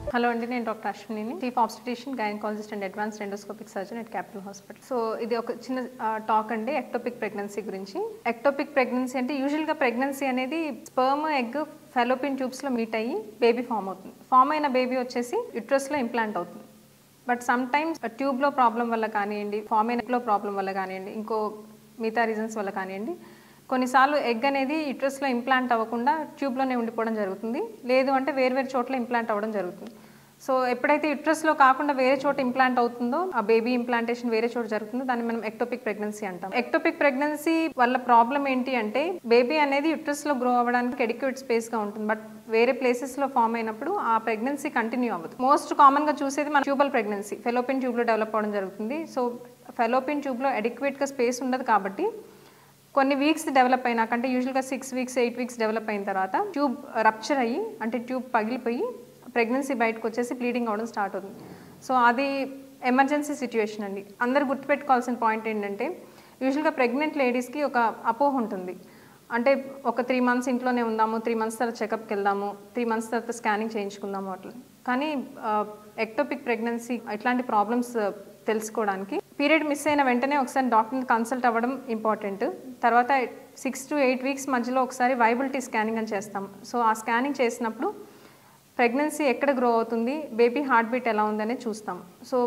hello అండి నేను doctor Ashwini chief obstetrician gynaecologist and advanced endoscopic surgeon at Capital Hospital so ఇది ఒక చిన్న టాక్ అండి ఎక్టోపిక్ ప్రెగ్నెన్సీ గురించి ఎక్టోపిక్ ప్రెగ్నెన్సీ అంటే యూజువల్గా ప్రెగ్నెన్సీ అనేది స్పర్మ్ ఎగ్ ఫెలోపిన్ ట్యూబ్స్లో మీట్ అయ్యి బేబీ ఫామ్ అవుతుంది ఫామ్ అయిన బేబీ వచ్చేసి యుట్రస్లో ఇంప్లాంట్ అవుతుంది బట్ సమ్ టైమ్స్ ట్యూబ్లో ప్రాబ్లం వల్ల కానివ్వండి ఫామ్ అయినలో ప్రాబ్లం వల్ల కానివ్వండి ఇంకో మిగతా రీజన్స్ వల్ల కానివ్వండి కొన్నిసార్లు ఎగ్ అనేది యుట్రస్లో ఇంప్లాంట్ అవ్వకుండా ట్యూబ్లోనే ఉండిపోవడం జరుగుతుంది లేదు అంటే వేరు వేరు చోట్ల ఇంప్లాంట్ అవ్వడం జరుగుతుంది సో ఎప్పుడైతే యుట్రస్లో కాకుండా వేరే చోట ఇంప్లాంట్ అవుతుందో ఆ బేబీ ఇంప్లాంటేషన్ వేరే చోట జరుగుతుందో దాన్ని మనం ఎక్టోపిక్ ప్రెగ్నెన్సీ అంటాం ఎక్టోపిక్ ప్రెగ్నెన్సీ వల్ల ప్రాబ్లం ఏంటి అంటే బేబీ అనేది యుట్రస్లో గ్రో అవ్వడానికి ఎడిక్యూట్ స్పేస్గా ఉంటుంది బట్ వేరే ప్లేసెస్లో ఫామ్ అయినప్పుడు ఆ ప్రెగ్నెన్సీ కంటిన్యూ అవ్వదు మోస్ట్ కామన్గా చూసేది మన ట్యూబల్ ప్రెగ్నెన్సీ ఫెలోపిన్ ట్యూబ్లో డెవలప్ అవ్వడం జరుగుతుంది సో ఫెలోపిన్ ట్యూబ్లో అడిక్వేట్గా స్పేస్ ఉండదు కాబట్టి కొన్ని వీక్స్ డెవలప్ అయినాక అంటే యూజువల్గా six weeks eight weeks develop అయిన తర్వాత ట్యూబ్ రప్చర్ అయ్యి అంటే ట్యూబ్ పగిలిపోయి ప్రెగ్నెన్సీ బయటకు వచ్చేసి బ్లీడింగ్ అవ్వడం స్టార్ట్ అవుతుంది సో అది ఎమర్జెన్సీ సిచ్యువేషన్ అండి అందరు గుర్తుపెట్టుకోవాల్సిన పాయింట్ ఏంటంటే యూజువల్గా ప్రెగ్నెంట్ లేడీస్కి ఒక అపోహ ఉంటుంది అంటే ఒక త్రీ మంత్స్ ఇంట్లోనే ఉందాము త్రీ మంత్స్ తర్వాత చెకప్కి వెళ్దాము త్రీ మంత్స్ తర్వాత స్కానింగ్ చేయించుకుందాము అట్లా కానీ ఎక్టోపిక్ ప్రెగ్నెన్సీ ఇట్లాంటి ప్రాబ్లమ్స్ తెలుసుకోవడానికి పీరియడ్ మిస్ అయిన వెంటనే ఒకసారి డాక్టర్ని కన్సల్ట్ అవ్వడం ఇంపార్టెంట్ తర్వాత సిక్స్ టు ఎయిట్ వీక్స్ మధ్యలో ఒకసారి వైబిలిటీ స్కానింగ్ అని చేస్తాం సో ఆ స్కానింగ్ చేసినప్పుడు ప్రెగ్నెన్సీ ఎక్కడ గ్రో అవుతుంది బేబీ హార్ట్ బీట్ ఎలా ఉందనే చూస్తాం so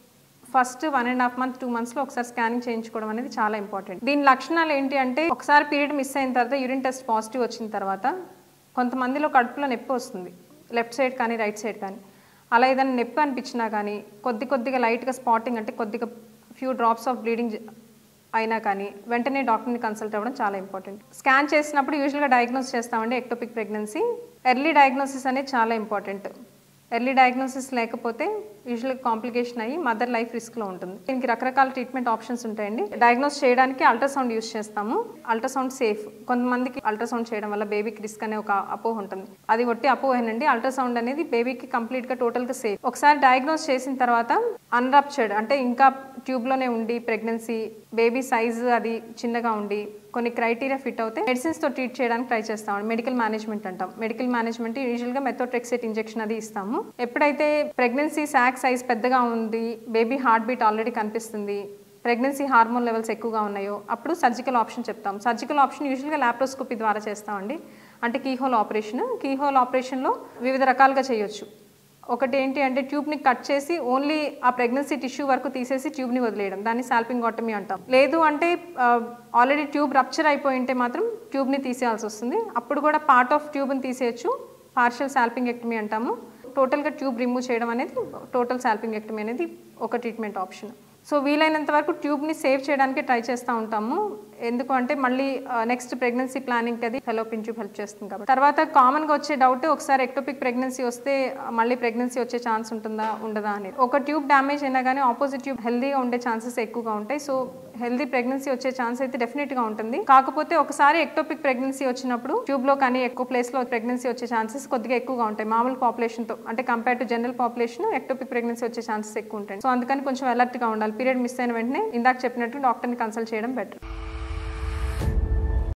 first one and half month two మంత్స్లో ఒకసారి స్కానింగ్ చేయించుకోవడం అనేది చాలా ఇంపార్టెంట్ దీని లక్షణాలు ఏంటి అంటే ఒకసారి పీరియడ్ మిస్ అయిన తర్వాత యూరిన్ టెస్ట్ పాజిటివ్ వచ్చిన తర్వాత కొంతమందిలో కడుపులో నొప్పి వస్తుంది లెఫ్ట్ సైడ్ కానీ రైట్ సైడ్ కానీ అలా ఏదైనా నొప్పి అనిపించినా కానీ కొద్ది కొద్దిగా లైట్గా స్పాటింగ్ అంటే కొద్దిగా ఫ్యూ డ్రాప్స్ ఆఫ్ బ్లీడింగ్ అయినా కానీ వెంటనే డాక్టర్ని కన్సల్ట్ అవ్వడం చాలా ఇంపార్టెంట్ స్కాన్ చేసినప్పుడు యూజువల్గా డయాగ్నోస్ చేస్తామండి ఎక్టోపిక్ ప్రెగ్నెన్సీ ఎర్లీ డయాగ్నోసిస్ అనేది చాలా ఇంపార్టెంట్ ఎర్లీ డయాగ్నోసిస్ లేకపోతే యూజువల్గా కాంప్లికేషన్ అయ్యి మదర్ లైఫ్ రిస్క్లో ఉంటుంది దీనికి రకరకాల ట్రీట్మెంట్ ఆప్షన్స్ ఉంటాయండి డయాగ్నోస్ చేయడానికి అల్ట్రాసౌండ్ యూస్ చేస్తాము అల్ట్రాసౌండ్ సేఫ్ కొంతమందికి అల్ట్రాసౌండ్ చేయడం వల్ల బేబీకి రిస్క్ అనే ఒక అపోహ ఉంటుంది అది ఒట్టి అపోహేనండి అల్ట్రాసౌండ్ అనేది బేబీకి కంప్లీట్గా టోటల్గా సేఫ్ ఒకసారి డయాగ్నోస్ చేసిన తర్వాత అన్రప్చర్డ్ అంటే ఇంకా ట్యూబ్లోనే ఉండి ప్రెగ్నెన్సీ బేబీ సైజు అది చిన్నగా ఉండి కొన్ని క్రైటీరియా ఫిట్ అవుతే మెడిసిన్స్ తో ట్రీట్ చేయడానికి ట్రై చేస్తాం మెడికల్ మేనేజ్మెంట్ అంటాం మెడికల్ మేనేజ్మెంట్ యూజువల్ గా మెథోట్రెక్సెట్ ఇంజెక్షన్ అది ఇస్తాము ఎప్పుడైతే ప్రెగ్నెన్సీ సాక్ సైజ్ పెద్దగా ఉంది బేబీ హార్ట్ బీట్ ఆల్రెడీ కనిపిస్తుంది ప్రెగ్నెన్సీ హార్మోన్ లెవెల్స్ ఎక్కువగా ఉన్నాయో అప్పుడు సర్జికల్ ఆప్షన్ చెప్తాం సర్జికల్ ఆప్షన్ యూజువల్గా లాప్రోస్కోపీ ద్వారా చేస్తామండి అంటే కీహోల్ ఆపరేషన్ కీహోల్ ఆపరేషన్లో వివిధ రకాలుగా చేయొచ్చు ఒకటి ఏంటి అంటే ట్యూబ్ని కట్ చేసి ఓన్లీ ఆ ప్రెగ్నెన్సీ టిష్యూ వరకు తీసేసి ట్యూబ్ని వదిలేయడం దాన్ని సాల్పింగోటమీ అంటాం లేదు అంటే ఆల్రెడీ ట్యూబ్ రప్చర్ అయిపోయి ఉంటే మాత్రం ట్యూబ్ని తీసేయాల్సి వస్తుంది అప్పుడు కూడా పార్ట్ ఆఫ్ ట్యూబ్ని తీసేయచ్చు పార్షియల్ సాల్పింగెక్టమీ అంటాము టోటల్గా ట్యూబ్ రిమూవ్ చేయడం అనేది టోటల్ సాల్పింగెక్టమీ అనేది ఒక ట్రీట్మెంట్ ఆప్షన్ సో వీలైనంత వరకు ట్యూబ్ని సేవ్ చేయడానికి ట్రై చేస్తూ ఉంటాము ఎందుకు అంటే మళ్ళీ నెక్స్ట్ ప్రెగ్నెన్సీ ప్లానింగ్ అది ఫెలోపిన్ ట్యూబ్ హెల్ప్ చేస్తుంది కాబట్టి తర్వాత కామన్గా వచ్చే డౌట్ ఒకసారి ఎక్టోపిక్ ప్రెగ్నెన్సీ వస్తే మళ్ళీ ప్రెగ్నెన్సీ వచ్చే ఛాన్స్ ఉంటుందా ఉండదా అనేది ఒక ట్యూబ్ డ్యామేజ్ అయినా కానీ ఆపోజిట్ ట్యూబ్ హెల్దీగా ఉండే ఛాన్సెస్ ఎక్కువగా ఉంటాయి సో హెల్దీ ప్రెగ్నెన్సీ వచ్చే ఛాన్స్ అయితే డెఫినెట్గా ఉంటుంది కాకపోతే ఒకసారి ఎక్టోపిక్ ప్రెగ్నెన్సీ వచ్చినప్పుడు ట్యూబ్లో కానీ ఎక్కువ ప్లేస్లో ప్రెగ్నెన్సీ వచ్చే ఛాన్సెస్ కొద్దిగా ఎక్కువగా ఉంటాయి మామూలు పాపులేషన్తో అంటే compare to general population ectopic pregnancy వచ్చే ఛాన్సెస్ ఎక్కువ ఉంటాయి సో అందుకని కొంచెం అలర్ట్గా ఉండాలి పీరియడ్ మిస్ అయిన వెంటనే ఇందాక చెప్పినట్టు డాక్టర్ని కన్సల్ట్ చేయడం బెటర్